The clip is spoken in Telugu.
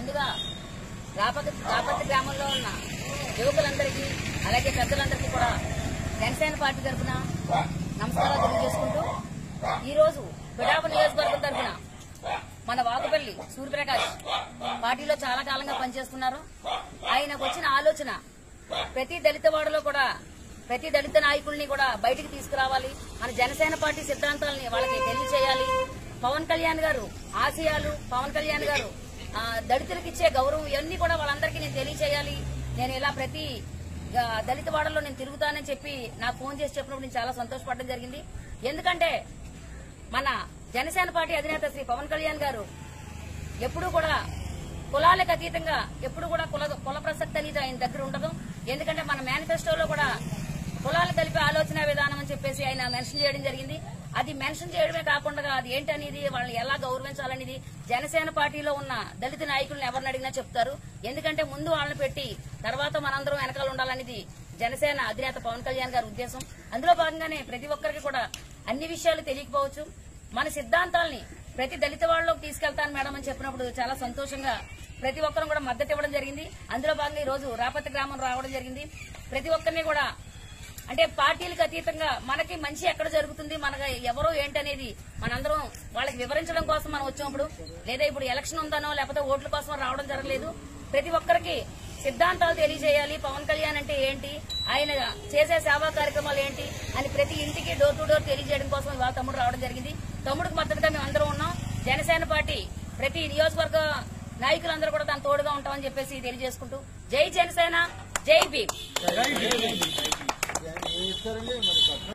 ముందుగా రాపతి రాపతి గ్రామంలో ఉన్న యువకులందరికీ అలాగే పెద్దలందరికీ కూడా జనసేన పార్టీ తరఫున నమస్కారాలు తెలియజేసుకుంటూ ఈ రోజు పిడాప నియోజకవర్గం తరఫున మన వాకుపల్లి సూర్యప్రకాష్ పార్టీలో చాలా కాలంగా పనిచేస్తున్నారు ఆయనకు వచ్చిన ఆలోచన ప్రతి దళిత వాడలో కూడా ప్రతి దళిత నాయకుల్ని కూడా బయటికి తీసుకురావాలి మన జనసేన పార్టీ సిద్ధాంతాలని వాళ్ళకి తెలియచేయాలి పవన్ కళ్యాణ్ గారు ఆశయాలు పవన్ కళ్యాణ్ గారు ఆ, దళితులకు ఇచ్చే గౌరవం ఇవన్నీ కూడా వాళ్ళందరికీ నేను తెలియచేయాలి నేను ఇలా ప్రతి ఆ, దళిత వాడల్లో నేను తిరుగుతానని చెప్పి నాకు ఫోన్ చేసి చెప్పినప్పుడు నేను చాలా సంతోషపడడం జరిగింది ఎందుకంటే మన జనసేన పార్టీ అధినేత శ్రీ పవన్ కళ్యాణ్ గారు ఎప్పుడు కూడా కులాలకు అతీతంగా ఎప్పుడు కూడా కుల కుల ప్రసక్తి అనేది ఆయన దగ్గర ఉండదు ఎందుకంటే మన మేనిఫెస్టోలో కూడా కులాలు కలిపి ఆలోచన విధానం అని చెప్పేసి ఆయన మెన్షన్ చేయడం జరిగింది అది మెన్షన్ చేయడమే కాకుండా అది ఏంటనేది వాళ్ళని ఎలా గౌరవించాలనేది జనసేన పార్టీలో ఉన్న దళిత నాయకులను ఎవరిని అడిగినా చెప్తారు ఎందుకంటే ముందు వాళ్ళని పెట్టి తర్వాత మనందరం వెనకాల ఉండాలనేది జనసేన అధినేత పవన్ కళ్యాణ్ గారి ఉద్దేశం అందులో భాగంగానే ప్రతి ఒక్కరికి కూడా అన్ని విషయాలు తెలియకపోవచ్చు మన సిద్ధాంతాల్ని ప్రతి దళిత వాళ్ళలోకి తీసుకెళ్తాను మేడం అని చెప్పినప్పుడు చాలా సంతోషంగా ప్రతి ఒక్కరం కూడా మద్దతు ఇవ్వడం జరిగింది అందులో భాగంగా ఈ రోజు రాపతి గ్రామం రావడం జరిగింది ప్రతి ఒక్కరిని కూడా అంటే పార్టీలకు అతీతంగా మనకి మంచి ఎక్కడ జరుగుతుంది మనకు ఎవరో ఏంటనేది మనందరం వాళ్ళకి వివరించడం కోసం మనం వచ్చినప్పుడు లేదా ఇప్పుడు ఎలక్షన్ ఉందనో లేకపోతే ఓట్ల కోసం రావడం జరగలేదు ప్రతి ఒక్కరికి సిద్ధాంతాలు తెలియజేయాలి పవన్ కళ్యాణ్ అంటే ఏంటి ఆయన చేసే సేవా కార్యక్రమాలు ఏంటి అని ప్రతి ఇంటికి డోర్ టు డోర్ తెలియజేయడం కోసం ఇవాళ తమ్ముడు రావడం జరిగింది తమ్ముడికి మద్దతుగా మేము అందరం ఉన్నాం జనసేన పార్టీ ప్రతి నియోజకవర్గ నాయకులందరూ కూడా దాని తోడుగా ఉంటామని చెప్పేసి తెలియజేసుకుంటూ జై జనసేన జై భీమ్